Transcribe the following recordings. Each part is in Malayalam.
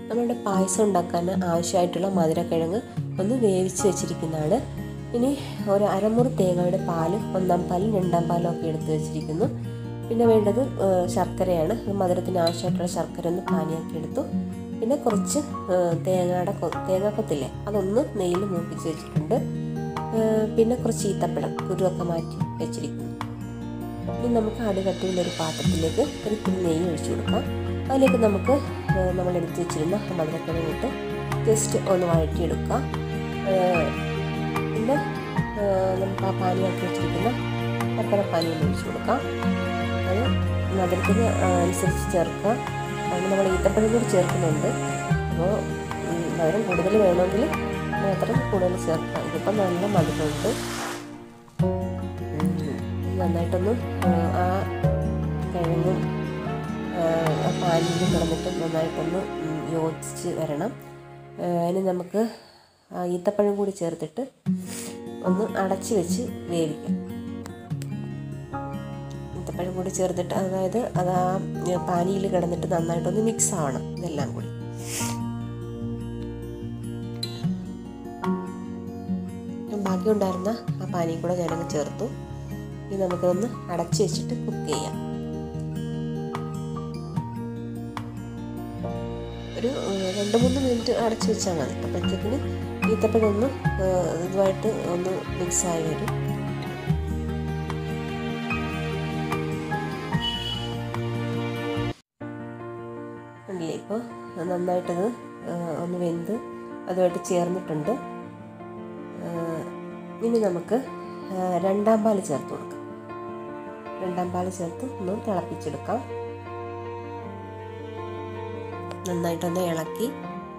നമ്മളുടെ പായസം ഉണ്ടാക്കാൻ ആവശ്യമായിട്ടുള്ള മധുരക്കിഴങ്ങ് ഒന്ന് വേവിച്ച് വെച്ചിരിക്കുന്നതാണ് ഇനി ഒരു അരമുറി തേങ്ങയുടെ പാല് ഒന്നാം പാലും രണ്ടാം പാലും ഒക്കെ എടുത്ത് വെച്ചിരിക്കുന്നു പിന്നെ വേണ്ടത് ഏഹ്, ശർക്കരയാണ് മധുരത്തിന് ആവശ്യമായിട്ടുള്ള ശർക്കര ഒന്ന് പാനിയാക്കി എടുത്തു പിന്നെ കുറച്ച് ഏഹ്, തേങ്ങയുടെ കൊ തേങ്ങാക്കൊത്തില്ലേ അതൊന്ന് നെയ്യിൽ മൂപ്പിച്ച് വെച്ചിട്ടുണ്ട് ഏഹ്, പിന്നെ കുറച്ച് ഈത്തപ്പഴം കുരുവൊക്കെ മാറ്റി വെച്ചിരിക്കുന്നു ഇനി നമുക്ക് അടികട്ടിയുള്ളൊരു പാത്രത്തിലേക്ക് ഒരു ഇത്തിരി നെയ്യ് ഒഴിച്ചു കൊടുക്കാം അതിലേക്ക് നമുക്ക് ഏഹ്, നമ്മൾ എടുത്ത് വെച്ചിരുന്ന മധുരക്കിഴങ്ങ് ഇട്ട് ജസ്റ്റ് ഒന്ന് വഴറ്റിയെടുക്കാം ഏഹ്, പിന്നെ ഏഹ്, നമുക്ക് ആ പാനിയാക്കി വെച്ചിരിക്കുന്ന ശർക്കര പാനിയിൽ ഒഴിച്ചു കൊടുക്കാം അത് മധുരത്തിന് അനുസരിച്ച് ചേർക്കുക കാരണം നമ്മൾ ഈത്തപ്പഴം കൂടി ചേർക്കുന്നുണ്ട് അപ്പോൾ മധുരം കൂടുതൽ വേണമെങ്കിൽ മാത്രം കൂടുതൽ ചേർക്കുക ഇതിപ്പോൾ നല്ല മധുരമുണ്ട് ഉം, നന്നായിട്ടൊന്ന് ആ, ആ കിഴങ്ങും ആ, ആ പാനിയിലും കിടന്നിട്ട് നന്നായിട്ടൊന്ന് ഉം, യോജിച്ച് വരണം ആ, ഇനി നമുക്ക് ആ ഈത്തപ്പഴം കൂടി ചേർത്തിട്ട് ഒന്ന് അടച്ച് വെച്ച് വേവിക്കാം ഈത്തപ്പഴം കൂടി ചേർത്തിട്ട് അതായത് അത് ആ പാനിയിൽ കിടന്നിട്ട് നന്നായിട്ടൊന്ന് മിക്സ് ആവണം ഇതെല്ലാം കൂടി ബാക്കി ഉണ്ടായിരുന്ന ആ പാനിയും കൂടെ ഞാനങ്ങ് ചേർത്തു ഇനി നമുക്കൊന്ന് അടച്ചു വെച്ചിട്ട് കുക്ക് ചെയ്യാം ഒരു ഏഹ്, രണ്ട് മൂന്ന് മിനിറ്റ് അടച്ചു വെച്ചാൽ മതി അപ്പോഴത്തേക്കിന് ഈത്തപ്പഴം ഒന്ന് ഏഹ്, ഇതുമായിട്ട് ഒന്ന് മിക്സായി വരും ഉണ്ടല്ലേ ഇപ്പോൾ നന്നായിട്ടത് ഏഹ്, ഒന്ന് വെന്ത് അതുമായിട്ട് ചേർന്നിട്ടുണ്ട് ഏഹ്, ഇനി നമുക്ക് ഏഹ്, രണ്ടാം പാല് ചേർത്ത് കൊടുക്കാം രണ്ടാം പാല് ചേർത്ത് ഒന്ന് തിളപ്പിച്ചെടുക്കാം നന്നായിട്ടൊന്ന് ഇളക്കി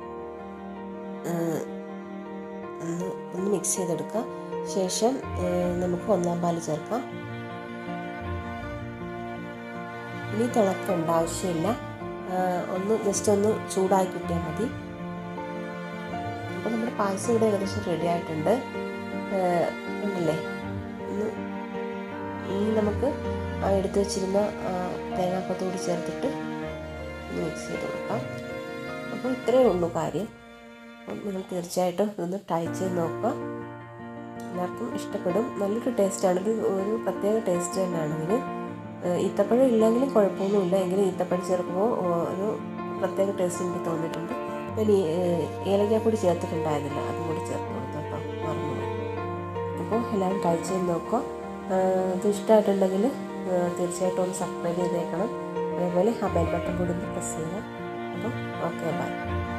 ഏഹ്, ഒന്ന് ഒന്ന് മിക്സ് ചെയ്തെടുക്കാം ശേഷം ഏഹ്, നമുക്ക് ഒന്നാം പാല് ചേർക്കാം ഇനി തിളക്കേണ്ട ആവശ്യമില്ല ആഹ്, ഒന്ന് ജസ്റ്റ് ഒന്ന് ചൂടാക്കി കിട്ടിയാൽ മതി അപ്പോൾ നമ്മുടെ പായസം ഇവിടെ ഏകദേശം റെഡി ആയിട്ടുണ്ട് ആഹ്, ഉണ്ടല്ലേ ഒന്ന് ഇനി നമുക്ക് ആ എടുത്തു വെച്ചിരുന്ന ആ, തേങ്ങാക്കൊത്ത് കൂടി ചേർത്തിട്ട് ഒന്ന് മിക്സ് ചെയ്ത് കൊടുക്കാം അപ്പോൾ ഇത്രയേ ഉള്ളൂ കാര്യം അപ്പം നിങ്ങൾ തീർച്ചയായിട്ടും ഇതൊന്ന് ട്രൈ ചെയ്ത് നോക്കുക എല്ലാവർക്കും ഇഷ്ടപ്പെടും നല്ലൊരു ടേസ്റ്റാണ് ഇത് ഒരു പ്രത്യേക ടേസ്റ്റ് തന്നെയാണ് ഇതിന് ഏഹ് ഈത്തപ്പഴം ഇല്ലെങ്കിലും കുഴപ്പമൊന്നുമില്ല എങ്കിലും ഈത്തപ്പഴം ചേർക്കുമ്പോൾ ഏഹ് ഒരു പ്രത്യേക ടേസ്റ്റ് എനിക്ക് തോന്നിയിട്ടുണ്ട് ഞാൻ ഈ ഏഹ് ഏലക്കാപ്പൊടി ചേർത്തിട്ടുണ്ടായിരുന്നില്ല അതും കൂടി ചേർത്ത് കൊടുത്തു കേട്ടോ മറന്നുപോയി അപ്പോൾ എല്ലാവരും ട്രൈ ചെയ്ത് നോക്കുക ഏഹ് ഇത് ഇഷ്ടമായിട്ടുണ്ടെങ്കിൽ ഏഹ് തീർച്ചയായിട്ടും ഒന്ന് സബ്സ്ക്രൈബ് ചെയ്തേക്കണം അതേപോലെ ആ ബെൽ ബട്ടൺ കൂടി ഒന്ന് പ്രസ് ചെയ്യുക അപ്പം ഓക്കെ ബൈ